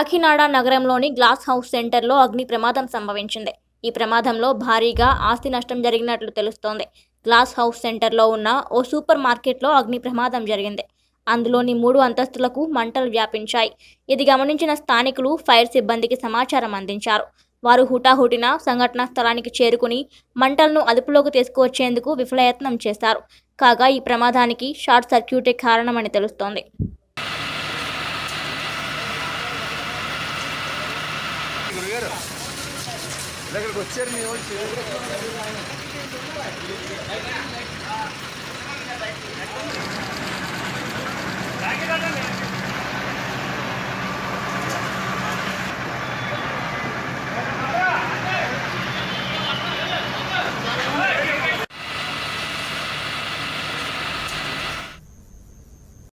కాకినాడ నగరంలోని glass house సెంటర్లో అగ్ని ప్రమాదం సంభవించింది ఈ ప్రమాదంలో భారీగా ఆస్తి నష్టం జరిగినట్లు తెలుస్తోంది గ్లాస్ హౌస్ సెంటర్లో ఉన్న ఓ సూపర్ మార్కెట్లో అగ్ని ప్రమాదం జరిగింది అందులోని మూడు అంతస్తులకు మంటలు వ్యాపించాయి ఇది గమనించిన స్థానికులు ఫైర్ సిబ్బందికి సమాచారం అందించారు వారు హుటాహుటిన సంఘటనా స్థలానికి చేరుకుని మంటలను అదుపులోకి తీసుకువచ్చేందుకు విఫలయత్నం చేశారు కాగా ఈ ప్రమాదానికి షార్ట్ సర్క్యూటే కారణమని తెలుస్తోంది గురుగారు దగ్గరకు వచ్చారు మీ వాళ్ళు చేయాలి